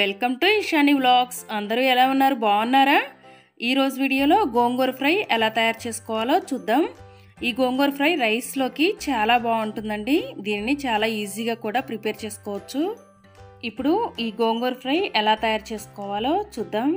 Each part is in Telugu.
వెల్కమ్ టు ఇషాని వ్లాగ్స్ అందరూ ఎలా ఉన్నారు బాగున్నారా ఈరోజు వీడియోలో గోంగూర ఫ్రై ఎలా తయారు చేసుకోవాలో చూద్దాం ఈ గోంగూర ఫ్రై రైస్లోకి చాలా బాగుంటుందండి దీనిని చాలా ఈజీగా కూడా ప్రిపేర్ చేసుకోవచ్చు ఇప్పుడు ఈ గోంగూర ఫ్రై ఎలా తయారు చేసుకోవాలో చూద్దాం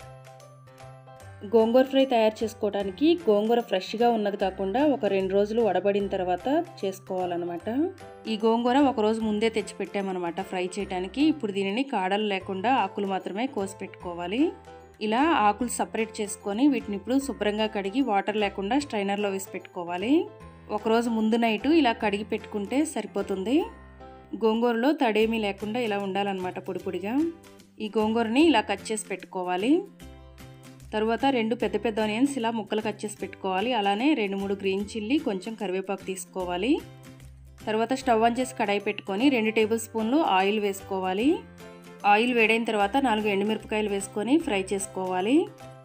గోంగూర ఫ్రై తయారు చేసుకోవడానికి గోంగూర ఫ్రెష్గా ఉన్నది కాకుండా ఒక రెండు రోజులు వడబడిన తర్వాత చేసుకోవాలన్నమాట ఈ గోంగూర ఒక రోజు ముందే తెచ్చి పెట్టామన్నమాట ఫ్రై చేయడానికి ఇప్పుడు దీనిని కాడలు లేకుండా ఆకులు మాత్రమే కోసి పెట్టుకోవాలి ఇలా ఆకులు సపరేట్ చేసుకొని వీటిని ఇప్పుడు శుభ్రంగా కడిగి వాటర్ లేకుండా స్ట్రైనర్లో వేసి పెట్టుకోవాలి ఒకరోజు ముందు నైటు ఇలా కడిగి పెట్టుకుంటే సరిపోతుంది గోంగూరలో తడేమీ లేకుండా ఇలా ఉండాలన్నమాట పొడి పొడిగా ఈ గోంగూరని ఇలా కట్ చేసి పెట్టుకోవాలి తరువాత రెండు పెద్ద పెద్ద ఆనియన్స్ ఇలా ముక్కలు కట్ చేసి పెట్టుకోవాలి అలానే రెండు మూడు గ్రీన్ చిల్లీ కొంచెం కరివేపాకు తీసుకోవాలి తర్వాత స్టవ్ ఆన్ చేసి కడాయి పెట్టుకొని రెండు టేబుల్ స్పూన్లు ఆయిల్ వేసుకోవాలి ఆయిల్ వేడైన తర్వాత నాలుగు ఎండుమిరపకాయలు వేసుకొని ఫ్రై చేసుకోవాలి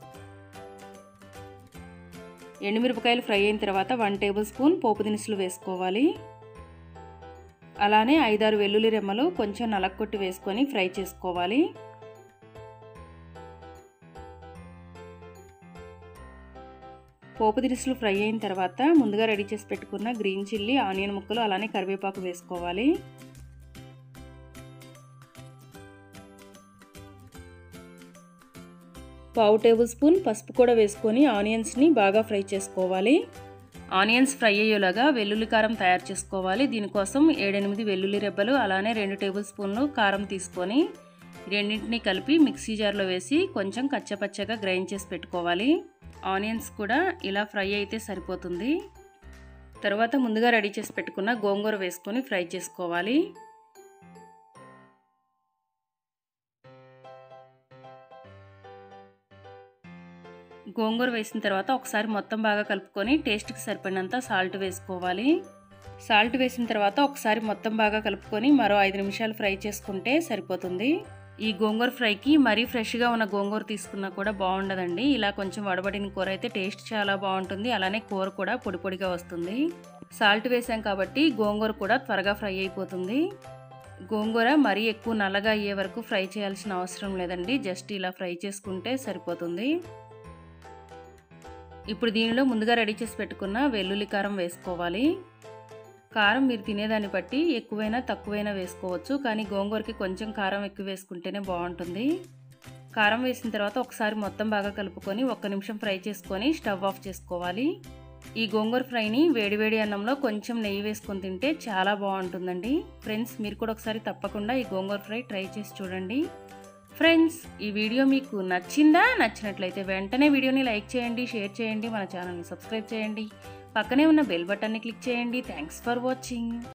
ఎండుమిరపకాయలు ఫ్రై అయిన తర్వాత వన్ టేబుల్ స్పూన్ పోపు దినుసులు వేసుకోవాలి అలానే ఐదారు వెల్లుల్లి రెమ్మలు కొంచెం నలక్కొట్టి వేసుకొని ఫ్రై చేసుకోవాలి పోపు దినుసులు ఫ్రై అయిన తర్వాత ముందుగా రెడీ చేసి పెట్టుకున్న గ్రీన్ చిల్లీ ఆనియన్ ముక్కలు అలానే కరివేపాకు వేసుకోవాలి పావు టేబుల్ స్పూన్ పసుపు కూడా వేసుకొని ఆనియన్స్ని బాగా ఫ్రై చేసుకోవాలి ఆనియన్స్ ఫ్రై అయ్యేలాగా వెల్లుల్లి కారం తయారు చేసుకోవాలి దీనికోసం ఏడెనిమిది వెల్లుల్లి రెబ్బలు అలానే రెండు టేబుల్ స్పూన్లు కారం తీసుకొని రెండింటిని కలిపి మిక్సీ జార్లో వేసి కొంచెం కచ్చపచ్చగా గ్రైండ్ చేసి పెట్టుకోవాలి ఆనియన్స్ కూడా ఇలా ఫ్రై అయితే సరిపోతుంది తర్వాత ముందుగా రెడీ చేసి పెట్టుకున్న గోంగూర వేసుకొని ఫ్రై చేసుకోవాలి గోంగూర వేసిన తర్వాత ఒకసారి మొత్తం బాగా కలుపుకొని టేస్ట్కి సరిపడినంత సాల్ట్ వేసుకోవాలి సాల్ట్ వేసిన తర్వాత ఒకసారి మొత్తం బాగా కలుపుకొని మరో ఐదు నిమిషాలు ఫ్రై చేసుకుంటే సరిపోతుంది ఈ గోంగూర ఫ్రైకి మరీ ఫ్రెష్గా ఉన్న గోంగూర తీసుకున్నా కూడా బాగుండదండి ఇలా కొంచెం వడబడిన కూర అయితే టేస్ట్ చాలా బాగుంటుంది అలానే కూర కూడా పొడి పొడిగా వస్తుంది సాల్ట్ వేసాం కాబట్టి గోంగూర కూడా త్వరగా ఫ్రై అయిపోతుంది గోంగూర మరీ ఎక్కువ నల్లగా అయ్యే వరకు ఫ్రై చేయాల్సిన అవసరం లేదండి జస్ట్ ఇలా ఫ్రై చేసుకుంటే సరిపోతుంది ఇప్పుడు దీనిలో ముందుగా రెడీ చేసి పెట్టుకున్న వెల్లుల్లి కారం వేసుకోవాలి కారం మీరు తినేదాన్ని బట్టి ఎక్కువైనా తక్కువైనా వేసుకోవచ్చు కానీ గోంగూరకి కొంచెం కారం ఎక్కువ వేసుకుంటేనే బాగుంటుంది కారం వేసిన తర్వాత ఒకసారి మొత్తం బాగా కలుపుకొని ఒక్క నిమిషం ఫ్రై చేసుకొని స్టవ్ ఆఫ్ చేసుకోవాలి ఈ గోంగూర ఫ్రైని వేడివేడి అన్నంలో కొంచెం నెయ్యి వేసుకొని తింటే చాలా బాగుంటుందండి ఫ్రెండ్స్ మీరు కూడా ఒకసారి తప్పకుండా ఈ గోంగూర ఫ్రై ట్రై చేసి చూడండి ఫ్రెండ్స్ ఈ వీడియో మీకు నచ్చిందా నచ్చినట్లయితే వెంటనే వీడియోని లైక్ చేయండి షేర్ చేయండి మన ఛానల్ని సబ్స్క్రైబ్ చేయండి పక్కనే ఉన్న బెల్ బటన్ని క్లిక్ చేయండి థ్యాంక్స్ ఫర్ వాచింగ్